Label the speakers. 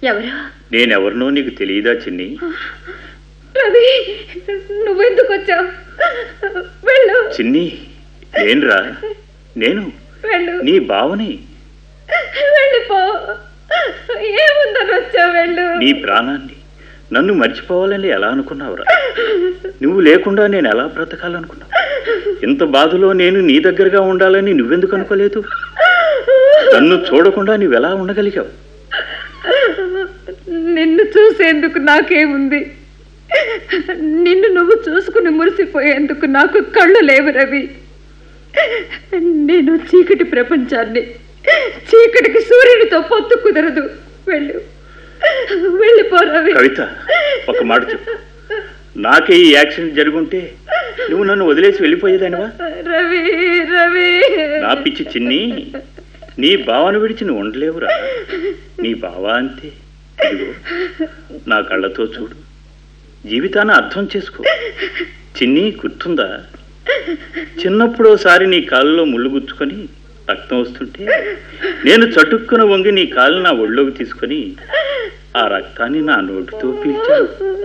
Speaker 1: ఎవరు
Speaker 2: నేనెవరినో నీకు తెలియదా చిన్ని
Speaker 1: రవి నువ్వెందుకు వచ్చావు వెళ్ళు
Speaker 2: చిన్ని నేనురా నేను
Speaker 1: వెళ్ళు
Speaker 2: నీ బావని
Speaker 1: వెళ్ళిపో ఏముందని వచ్చావు వెళ్ళు
Speaker 2: నీ ప్రాణాన్ని నన్ను మర్చిపోవాలని ఎలా అనుకున్నావురా నువ్వు లేకుండా నేను ఎలా బ్రతకాలనుకున్నావు ఇంత బాధలో నేను నీ దగ్గరగా ఉండాలని నువ్వెందుకు అనుకోలేదు నన్ను చూడకుండా నువ్వెలా ఉండగలిగావు
Speaker 1: నిన్ను చూసేందుకు నాకేముంది నిన్ను నువ్వు చూసుకుని మురిసిపోయేందుకు నాకు కళ్ళు లేవు రవి నేను చీకటి ప్రపంచాన్ని చీకటికి సూర్యునితో పొత్తు కుదరదు వెళ్ళు వెళ్ళిపో రవి
Speaker 2: కవిత ఒక మాట చెప్పు నాకే ఈ యాక్సిడెంట్ జరుగుంటే నువ్వు నన్ను వదిలేసి వెళ్ళిపోయేదానివా
Speaker 1: రవి రవి
Speaker 2: నా పిచ్చి చిన్ని నీ బావను విడిచి నువ్వు ఉండలేవురా నీ బావ అంతే ఇదిగో నా కళ్ళతో చూడు జీవితాన్ని అర్థం చేసుకో చిన్ని గుర్తుందా చిన్నప్పుడు ఒకసారి నీ కాళ్ళలో ముళ్ళు గుచ్చుకొని రక్తం వస్తుంటే నేను చటుక్కున వంగి నీ కాళ్ళు నా ఒళ్ళోకి తీసుకొని ఆ రక్తాన్ని నా నోటితో పీల్చాను